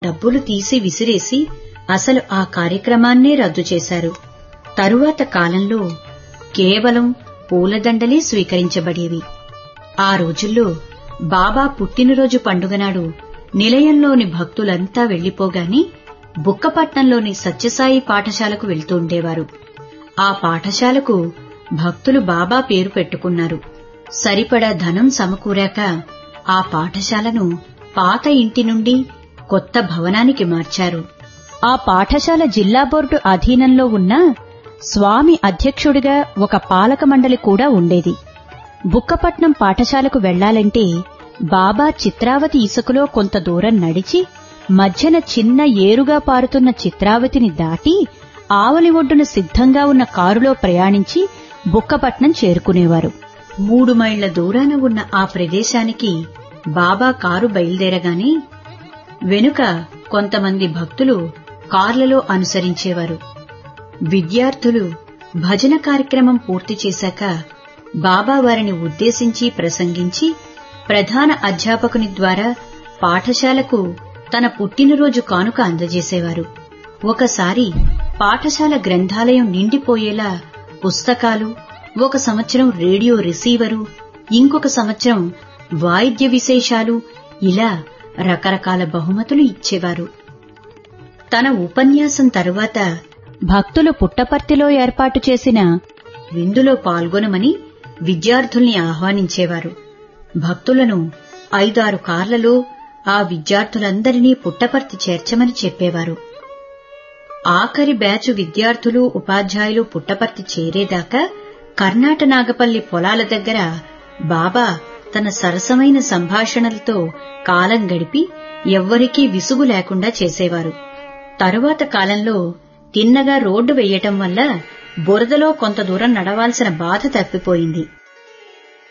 డబ్బులు తీసి విసిరేసి అసలు ఆ కార్యక్రమాన్నే రద్దు చేశారు తరువాత కాలంలో కేవలం పూలదండలే స్వీకరించబడేవి ఆ రోజుల్లో బాబా పుట్టినరోజు పండుగనాడు నిలయంలోని భక్తులంతా వెళ్లిపోగాని బుక్కపట్నంలోని సత్యసాయి పాఠశాలకు వెళ్తుండేవారు ఆ పాఠశాలకు భక్తులు బాబా పేరు పెట్టుకున్నారు సరిపడా ధనం సమకూరాక ఆ పాఠశాలను పాత ఇంటి నుండి కొత్త భవనానికి మార్చారు ఆ పాఠశాల జిల్లా బోర్డు అధీనంలో ఉన్న స్వామి అధ్యక్షుడిగా ఒక పాలక మండలి కూడా ఉండేది బుక్కపట్నం పాఠశాలకు వెళ్లాలంటే బాబా చిత్రావతి ఇసుకలో కొంత దూరం నడిచి మధ్యన చిన్న ఏరుగా పారుతున్న చిత్రావతిని దాటి ఆవలి ఒడ్డున సిద్ధంగా ఉన్న కారులో ప్రయాణించి బుక్కపట్నం చేరుకునేవారు మూడు మైళ్ల దూరాన ఉన్న ఆ ప్రదేశానికి బాబా కారు బయలుదేరగానే వెనుక కొంతమంది భక్తులు కార్లలో అనుసరించేవారు విద్యార్థులు భజన కార్యక్రమం పూర్తి చేశాక బాబా వారిని ఉద్దేశించి ప్రసంగించి ప్రధాన అధ్యాపకుని ద్వారా పాఠశాలకు తన పుట్టినరోజు కానుక అందజేసేవారు ఒకసారి పాఠశాల గ్రంథాలయం నిండిపోయేలా పుస్తకాలు ఒక సంవత్సరం రేడియో రిసీవరు ఇంకొక సంవత్సరం వాయిద్య విశేషాలు ఇలా రకరకాల బహుమతులు ఇచ్చేవారు తన ఉపన్యాసం తరువాత భక్తులు పుట్టపర్తిలో ఏర్పాటు చేసిన విందులో పాల్గొనమని విద్యార్థుల్ని ఆహ్వానించేవారు భక్తులను ఐదారు కార్లలో ఆ విద్యార్థులందరినీ పుట్టపర్తి చేర్చమని చెప్పేవారు ఆఖరి బ్యాచు విద్యార్థులు ఉపాధ్యాయులు పుట్టపర్తి చేరేదాకా కర్ణాట నాగపల్లి పొలాల దగ్గర బాబా తన సరసమైన సంభాషణలతో కాలం గడిపి ఎవ్వరికీ విసుగు లేకుండా చేసేవారు తరువాత కాలంలో తిన్నగా రోడ్డు వెయ్యటం వల్ల బురదలో కొంత దూరం నడవాల్సిన బాధ తప్పిపోయింది